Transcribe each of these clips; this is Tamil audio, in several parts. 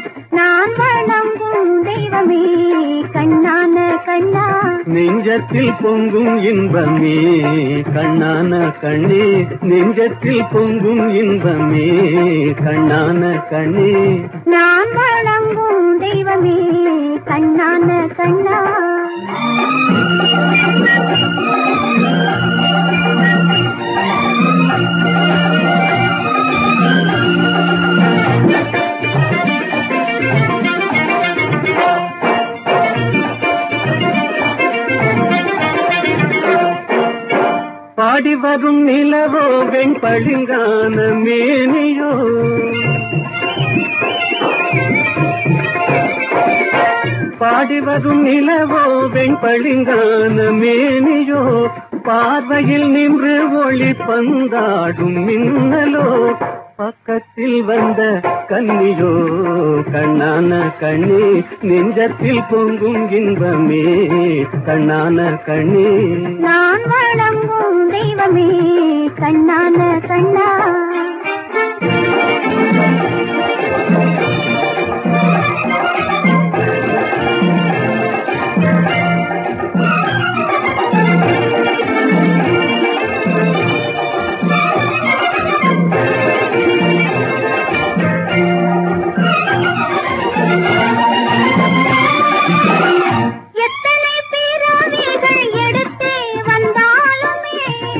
நான் வணங்கும் தெய்வமே கண்ணான கண்ணா நெஞ்சத்தில் பொங்கும் இன்பமே கண்ணான கண்ணே நெஞ்சத்தில் பொங்கும் இன்பமே கண்ணான கண்ணே நான் வணங்கும் தெய்வமே கண்ணான கண்ணா பாடி வரும் நிலவோ வெண்பளிங்கான மேனியோ பாடி வரும் நிலவோ வெண்பளிங்கான மேனியோ பார்வையில் நின்று ஒளி பந்தாடும் மின்னலோ பக்கத்தில் வந்த கன்னியோ கண்ணான கண்ணே நெஞ்சத்தில் பொங்கும் இன்பமே கண்ணான கண்ணே நான் வணங்கும் தெய்வமே கண்ணான கண்ணா எத்தனை பேராவிகள் எடுத்து வந்தாலுமே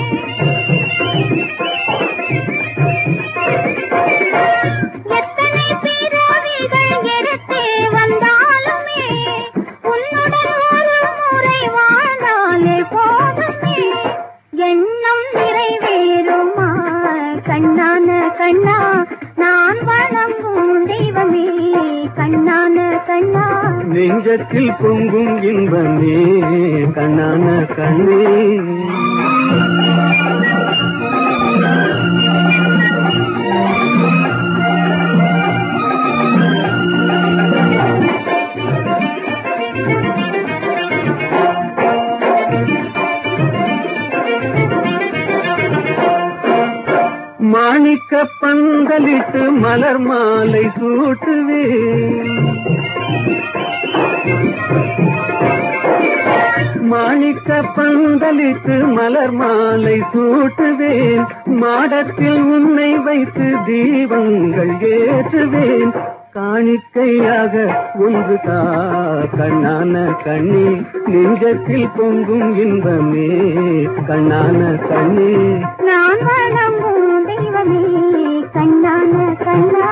எத்தனை பேராவிகள் எடுத்து வந்தாலுமே உன்னுடன் ஒரு முறை வாழ்ந்தாலே போதுமே எண்ணம் நிறைவேறுமா கண்ணான கண்ணா நான் வணங்கும் தெய்வமே கண்ணான கண்ணா நெஞ்சத்தில் பொங்கும் இன்பமே கண்ணான கண்ணே மாணிக்க பந்தலிட்டு மலர் மாலை சூட்டுவேன் மாணிக்க பந்தலிட்டு மலர் மாலை சூட்டுவேன் மாடத்தில் உன்னை வைத்து தீபங்கள் ஏற்றுவேன் காணிக்கையாக ஒன்று தா கண்ணான கண்ணே நெஞ்சத்தில் பொங்கும் இன்பமே கண்ணான கண்ணே நான் வணங்கும் தெய்வமே கண்ணான கண்ணா